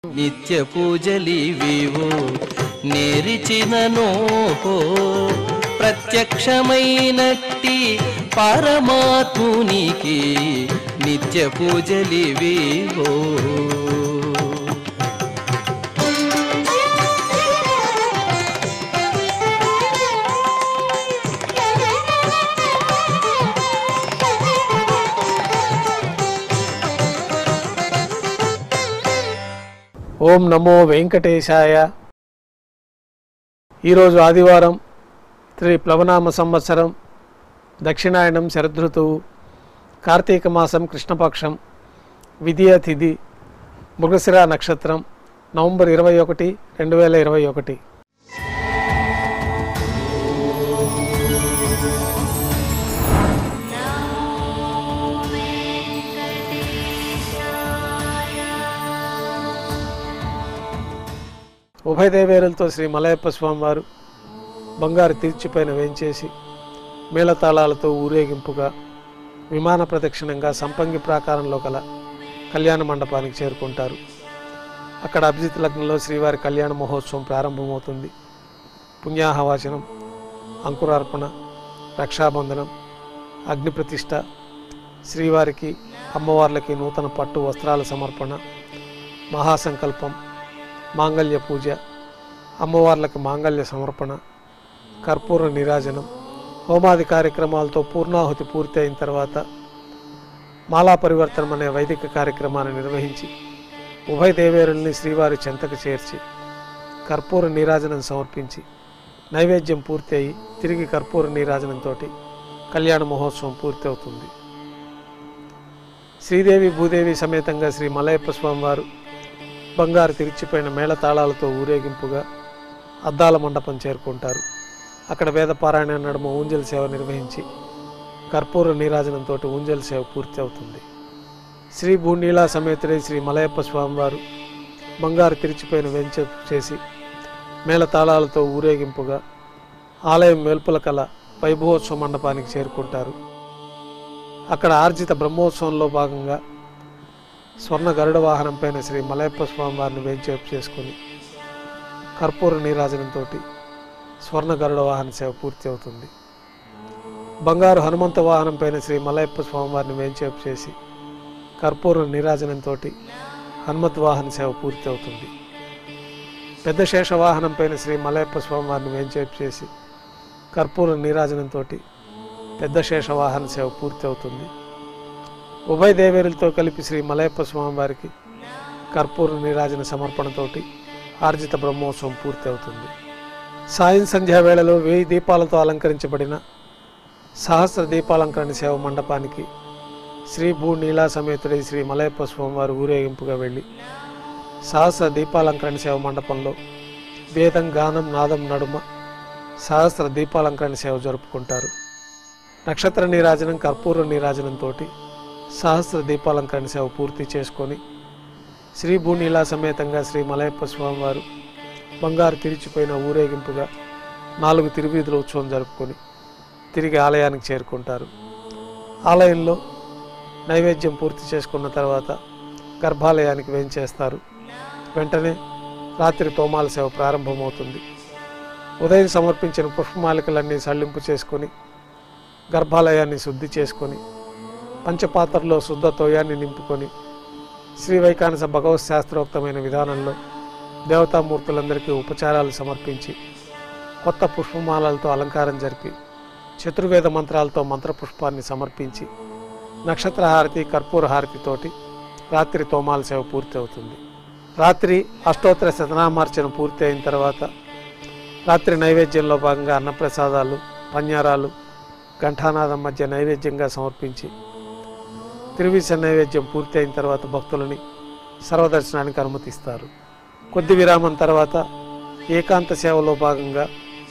నిత్య పూజలివివు నేరిచినను ప్రత్యక్షమైనట్టి పరమాత్మునికి నిత్య పూజలివివో ఓం నమో వెంకటేశాయ ఈరోజు ఆదివారం శ్రీ ప్లవనామ సంవత్సరం దక్షిణాయనం శరదృతువు కార్తీక మాసం కృష్ణపక్షం విధియ తిథి మృగశిర నక్షత్రం నవంబర్ ఇరవై ఒకటి రెండు వేల ఇరవై ఒకటి ఉభయ దేవేరులతో శ్రీ మలయప్ప స్వామివారు బంగారు తీర్చిపైన వేంచేసి మేళతాళాలతో ఊరేగింపుగా విమాన ప్రదక్షిణంగా సంపంగి ప్రాకారంలో గల కళ్యాణ మండపానికి చేరుకుంటారు అక్కడ అభిజిత్ లగ్నంలో శ్రీవారి కళ్యాణ మహోత్సవం ప్రారంభమవుతుంది పుణ్యాహవాచనం అంకురార్పణ రక్షాబంధనం అగ్ని ప్రతిష్ట శ్రీవారికి అమ్మవార్లకి నూతన పట్టు వస్త్రాల సమర్పణ మహాసంకల్పం మాంగళ్య పూజ అమ్మవార్లకు మాంగళ్య సమర్పణ కర్పూర నిరాజనం హోమాది కార్యక్రమాలతో పూర్ణాహుతి పూర్తి అయిన తర్వాత మాలా పరివర్తనం అనే వైదిక కార్యక్రమాన్ని నిర్వహించి ఉభయ దేవేరుల్ని శ్రీవారి చెంతకు చేర్చి కర్పూర నీరాజనం సమర్పించి నైవేద్యం పూర్తి అయి తిరిగి కర్పూర నీరాజనంతో కళ్యాణ మహోత్సవం పూర్తి అవుతుంది శ్రీదేవి భూదేవి సమేతంగా శ్రీ మలయప్ప స్వామివారు బంగారు తిరిచిపోయిన మేళతాళాలతో ఊరేగింపుగా అద్దాల మండపం చేరుకుంటారు అక్కడ వేదపారాయణ నడుమ ఊంజల్ సేవ నిర్వహించి కర్పూర నీరాజనంతో ఊంజల్ సేవ పూర్తి అవుతుంది శ్రీ భూనీలా సమేతుడై శ్రీ మలయప్ప స్వామివారు బంగారు తిరిచిపోయిన వెంచ చేసి మేళతాళాలతో ఊరేగింపుగా ఆలయం వెలుపల కల వైభవోత్సవ మండపానికి చేరుకుంటారు అక్కడ ఆర్జిత బ్రహ్మోత్సవంలో భాగంగా స్వర్ణ గరుడ వాహనంపైన శ్రీ మలయప్ప స్వామి వారిని వేంచేపు చేసుకుని కర్పూర నీరాజనంతో స్వర్ణ గరుడ వాహన సేవ పూర్తి అవుతుంది బంగారు హనుమంత వాహనంపైన శ్రీ మలయప్ప స్వామి వారిని వేంచేపు చేసి కర్పూర నీరాజనంతో హనుమత్ వాహన సేవ పూర్తి అవుతుంది పెద్ద శేష వాహనంపైన శ్రీ మలయప్ప స్వామి వారిని వేంచేపు చేసి కర్పూర నీరాజనంతో పెద్ద శేష వాహన సేవ పూర్తి అవుతుంది ఉభయ దేవేరులతో కలిపి శ్రీ మలయప్ప స్వామి వారికి కర్పూర నీరాజన సమర్పణతోటి ఆర్జిత బ్రహ్మోత్సవం పూర్తి అవుతుంది సాయం సంధ్యా వేళలో వెయ్యి దీపాలతో అలంకరించబడిన సహస్ర దీపాలంకరణ సేవ మండపానికి శ్రీ భూ నీలా సమేతుడై శ్రీ మలయప్ప స్వామివారు ఊరేగింపుగా వెళ్ళి సహస్ర దీపాలంకరణ సేవ మండపంలో వేదం గానం నాదం నడుమ సహస్ర దీపాలంకరణ సేవ జరుపుకుంటారు నక్షత్ర నీరాజనం కర్పూర నీరాజనంతో సహస్ర దీపాలంకరణ సేవ పూర్తి చేసుకొని శ్రీ భూనీలా సమేతంగా శ్రీ మలయప్ప స్వామివారు బంగారు తిరిచిపోయిన ఊరేగింపుగా నాలుగు తిరువీధుల ఉత్సవం జరుపుకొని తిరిగి ఆలయానికి చేరుకుంటారు ఆలయంలో నైవేద్యం పూర్తి చేసుకున్న తర్వాత గర్భాలయానికి వేంచేస్తారు వెంటనే రాత్రి తోమాల సేవ ప్రారంభమవుతుంది ఉదయం సమర్పించిన పుష్పమాలికలన్నీ సళ్ళింపు చేసుకొని గర్భాలయాన్ని శుద్ధి చేసుకొని పంచపాత్రలో శుద్ధ తోయాన్ని నింపుకొని శ్రీ వైకానస భగవత్ శాస్త్రోక్తమైన విధానంలో దేవతామూర్తులందరికీ ఉపచారాలు సమర్పించి కొత్త పుష్పమాలలతో అలంకారం జరిపి చతుర్వేద మంత్రాలతో మంత్రపుష్పాన్ని సమర్పించి నక్షత్ర హారతి కర్పూర హారతితోటి రాత్రి తోమాల సేవ పూర్తి అవుతుంది రాత్రి అష్టోత్తర శతనామార్చన పూర్తి అయిన తర్వాత రాత్రి నైవేద్యంలో భాగంగా అన్నప్రసాదాలు పన్యారాలు ఘంటానాదం మధ్య నైవేద్యంగా సమర్పించి తిరువిస నైవేద్యం పూర్తి అయిన తర్వాత భక్తులని సర్వదర్శనానికి అనుమతిస్తారు కొద్ది విరామం తర్వాత ఏకాంత సేవలో భాగంగా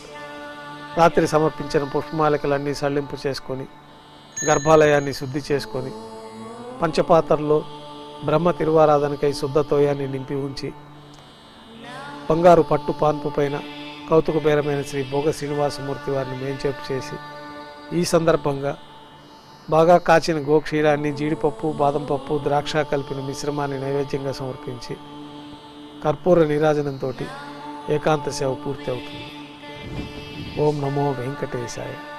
రాత్రి సమర్పించిన పుష్పమాలికలన్నీ సళ్ళింపు చేసుకొని గర్భాలయాన్ని శుద్ధి చేసుకొని పంచపాత్రలో బ్రహ్మ తిరువారాధనకై శుద్ధ తోయాన్ని నింపి ఉంచి బంగారు పట్టు పాన్పు పైన కౌతుకబేరమైన శ్రీ భోగ శ్రీనివాసమూర్తి వారిని మేంచేపు చేసి ఈ సందర్భంగా బాగా కాచిన గోక్షీరాన్ని జీడిపప్పు బాదం పప్పు ద్రాక్ష కలిపిన మిశ్రమాన్ని నైవేద్యంగా సమర్పించి కర్పూర నీరాజనంతో ఏకాంత సేవ పూర్తి అవుతుంది ఓం నమో వెంకటేశాయ